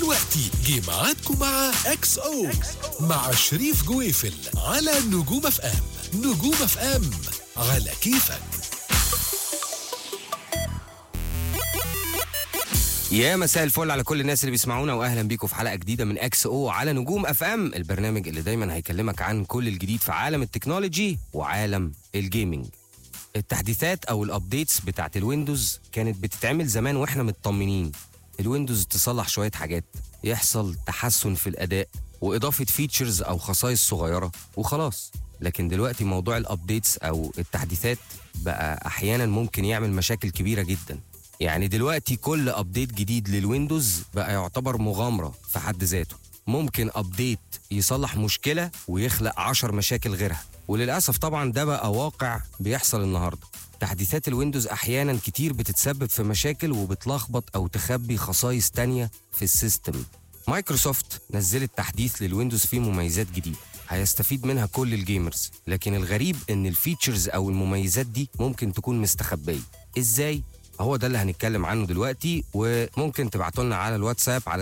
دلوقتي جه ميعادكم مع اكس او مع شريف جويفل على نجوم اف ام نجوم اف ام على كيفك يا مساء الفل على كل الناس اللي بيسمعونا واهلا بيكم في حلقه جديده من اكس او على نجوم اف ام البرنامج اللي دايما هيكلمك عن كل الجديد في عالم التكنولوجي وعالم الجيمنج التحديثات او الابديتس بتاعت الويندوز كانت بتتعمل زمان واحنا مطمنين الويندوز تصلح شويه حاجات يحصل تحسن في الاداء واضافه فيتشرز او خصائص صغيره وخلاص لكن دلوقتي موضوع الابديتس او التحديثات بقى احيانا ممكن يعمل مشاكل كبيره جدا يعني دلوقتي كل ابديت جديد للويندوز بقى يعتبر مغامره في حد ذاته ممكن ابديت يصلح مشكله ويخلق عشر مشاكل غيرها وللاسف طبعا ده بقى واقع بيحصل النهارده تحديثات الويندوز احيانا كتير بتتسبب في مشاكل وبتلخبط او تخبي خصائص تانية في السيستم مايكروسوفت نزلت تحديث للويندوز فيه مميزات جديده هيستفيد منها كل الجيمرز لكن الغريب ان الفيتشرز او المميزات دي ممكن تكون مستخبيه ازاي هو ده اللي هنتكلم عنه دلوقتي وممكن تبعتوا لنا على الواتساب على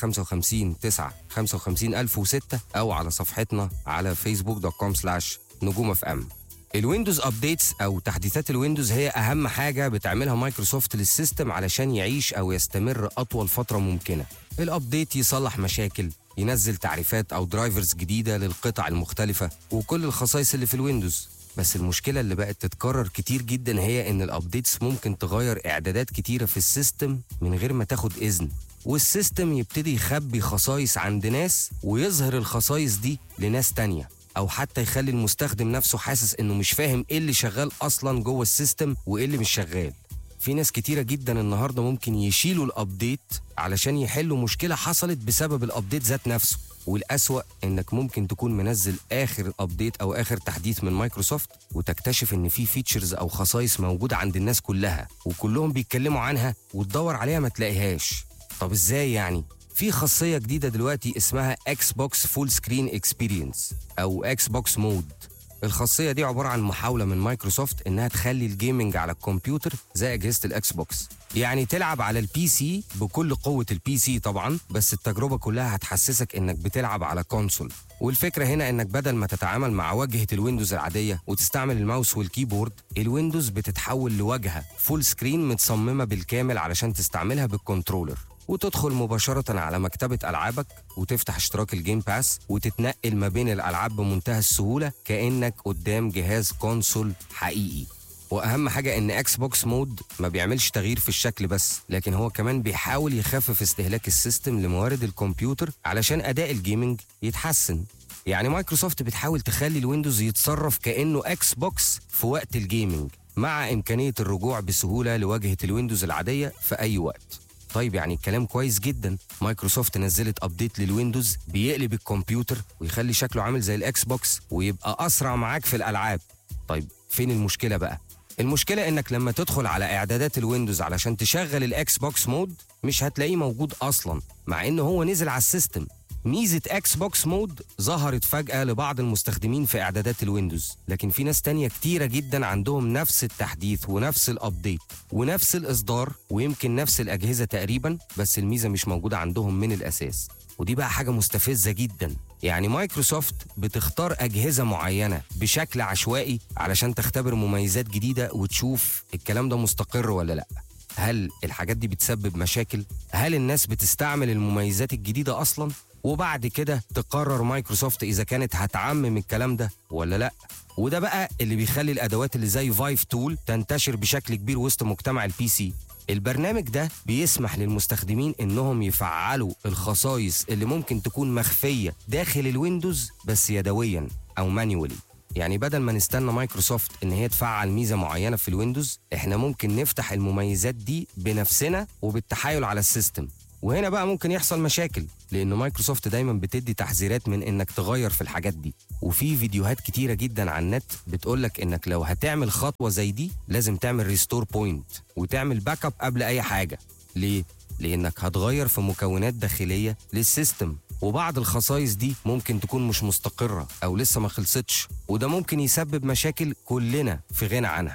0155 9 55 1006 او على صفحتنا على فيسبوك دوت كوم سلاش نجوم اف ام الويندوز ابديتس او تحديثات الويندوز هي اهم حاجه بتعملها مايكروسوفت للسيستم علشان يعيش او يستمر اطول فتره ممكنه الابديت يصلح مشاكل ينزل تعريفات او درايفرز جديده للقطع المختلفه وكل الخصائص اللي في الويندوز بس المشكلة اللي بقت تتكرر كتير جدا هي إن الأبديتس ممكن تغير إعدادات كتيرة في السيستم من غير ما تاخد إذن والسيستم يبتدي يخبي خصائص عند ناس ويظهر الخصائص دي لناس تانية أو حتى يخلي المستخدم نفسه حاسس إنه مش فاهم إيه اللي شغال أصلا جوه السيستم وإيه اللي مش شغال في ناس كتيرة جدا النهاردة ممكن يشيلوا الأبديت علشان يحلوا مشكلة حصلت بسبب الأبديت ذات نفسه والأسوأ إنك ممكن تكون منزل آخر أبديت أو آخر تحديث من مايكروسوفت وتكتشف إن في فيتشرز أو خصائص موجودة عند الناس كلها وكلهم بيتكلموا عنها وتدور عليها ما تلاقيهاش طب إزاي يعني؟ في خاصية جديدة دلوقتي اسمها اكس بوكس فول سكرين اكسبيرينس أو اكس بوكس مود الخاصية دي عبارة عن محاولة من مايكروسوفت إنها تخلي الجيمنج على الكمبيوتر زي أجهزة الإكس بوكس يعني تلعب على البي سي بكل قوة البي سي طبعا بس التجربة كلها هتحسسك إنك بتلعب على كونسول والفكرة هنا إنك بدل ما تتعامل مع واجهة الويندوز العادية وتستعمل الماوس والكيبورد الويندوز بتتحول لواجهة فول سكرين متصممة بالكامل علشان تستعملها بالكنترولر وتدخل مباشرة على مكتبة ألعابك وتفتح اشتراك الجيم باس وتتنقل ما بين الألعاب بمنتهى السهولة كأنك قدام جهاز كونسول حقيقي واهم حاجه ان اكس بوكس مود ما بيعملش تغيير في الشكل بس لكن هو كمان بيحاول يخفف استهلاك السيستم لموارد الكمبيوتر علشان اداء الجيمنج يتحسن يعني مايكروسوفت بتحاول تخلي الويندوز يتصرف كانه اكس بوكس في وقت الجيمنج مع امكانيه الرجوع بسهوله لواجهه الويندوز العاديه في اي وقت طيب يعني الكلام كويس جدا مايكروسوفت نزلت ابديت للويندوز بيقلب الكمبيوتر ويخلي شكله عامل زي الاكس بوكس ويبقى اسرع معاك في الالعاب طيب فين المشكله بقى المشكلة انك لما تدخل على اعدادات الويندوز علشان تشغل الاكس بوكس مود مش هتلاقيه موجود اصلا مع ان هو نزل على السيستم ميزة اكس بوكس مود ظهرت فجأة لبعض المستخدمين في اعدادات الويندوز لكن في ناس تانية كتيرة جدا عندهم نفس التحديث ونفس الابديت ونفس الاصدار ويمكن نفس الاجهزة تقريبا بس الميزة مش موجودة عندهم من الاساس ودي بقى حاجة مستفزة جدا يعني مايكروسوفت بتختار أجهزة معينة بشكل عشوائي علشان تختبر مميزات جديدة وتشوف الكلام ده مستقر ولا لأ هل الحاجات دي بتسبب مشاكل؟ هل الناس بتستعمل المميزات الجديدة أصلا؟ وبعد كده تقرر مايكروسوفت إذا كانت هتعمم الكلام ده ولا لأ وده بقى اللي بيخلي الأدوات اللي زي فايف تول تنتشر بشكل كبير وسط مجتمع البي سي البرنامج ده بيسمح للمستخدمين انهم يفعلوا الخصائص اللي ممكن تكون مخفيه داخل الويندوز بس يدويا او مانيولي يعني بدل ما نستنى مايكروسوفت ان هي تفعل ميزه معينه في الويندوز احنا ممكن نفتح المميزات دي بنفسنا وبالتحايل على السيستم وهنا بقى ممكن يحصل مشاكل لان مايكروسوفت دايما بتدي تحذيرات من انك تغير في الحاجات دي وفي فيديوهات كتيره جدا على النت بتقولك انك لو هتعمل خطوه زي دي لازم تعمل ريستور بوينت وتعمل باك اب قبل اي حاجه ليه لانك هتغير في مكونات داخليه للسيستم وبعض الخصائص دي ممكن تكون مش مستقره او لسه ما خلصتش وده ممكن يسبب مشاكل كلنا في غنى عنها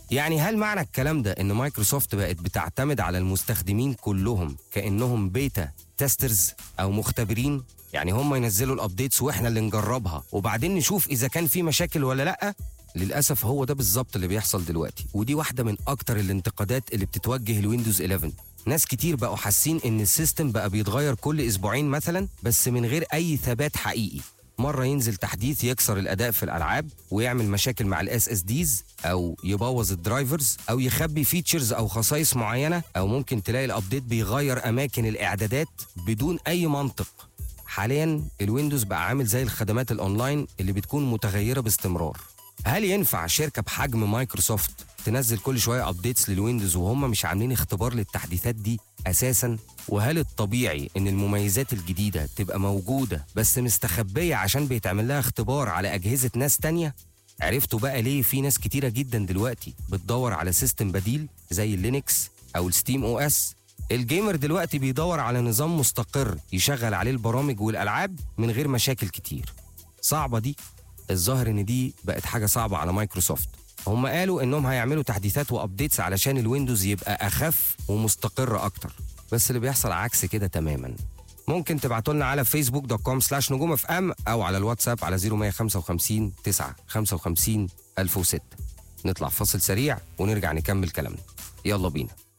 يعني هل معنى الكلام ده ان مايكروسوفت بقت بتعتمد على المستخدمين كلهم كانهم بيتا تيسترز او مختبرين يعني هم ينزلوا الابديتس واحنا اللي نجربها وبعدين نشوف اذا كان في مشاكل ولا لا للاسف هو ده بالظبط اللي بيحصل دلوقتي ودي واحده من اكتر الانتقادات اللي بتتوجه لويندوز 11 ناس كتير بقوا حاسين ان السيستم بقى بيتغير كل اسبوعين مثلا بس من غير اي ثبات حقيقي مره ينزل تحديث يكسر الاداء في الالعاب ويعمل مشاكل مع الاس اس ديز او يبوظ الدرايفرز او يخبي فيتشرز او خصائص معينه او ممكن تلاقي الابديت بيغير اماكن الاعدادات بدون اي منطق حاليا الويندوز بقى عامل زي الخدمات الاونلاين اللي بتكون متغيره باستمرار هل ينفع شركه بحجم مايكروسوفت تنزل كل شويه ابديتس للويندوز وهم مش عاملين اختبار للتحديثات دي اساسا وهل الطبيعي ان المميزات الجديده تبقى موجوده بس مستخبيه عشان بيتعمل لها اختبار على اجهزه ناس تانية عرفتوا بقى ليه في ناس كتيره جدا دلوقتي بتدور على سيستم بديل زي اللينكس او الستيم او اس الجيمر دلوقتي بيدور على نظام مستقر يشغل عليه البرامج والالعاب من غير مشاكل كتير صعبه دي الظاهر ان دي بقت حاجه صعبه على مايكروسوفت هم قالوا انهم هيعملوا تحديثات وابديتس علشان الويندوز يبقى اخف ومستقر اكتر بس اللي بيحصل عكس كده تماما ممكن تبعتوا لنا على فيسبوك دوت كوم سلاش نجوم اف ام او على الواتساب على 0155 9 55 1006 نطلع فاصل سريع ونرجع نكمل كلامنا يلا بينا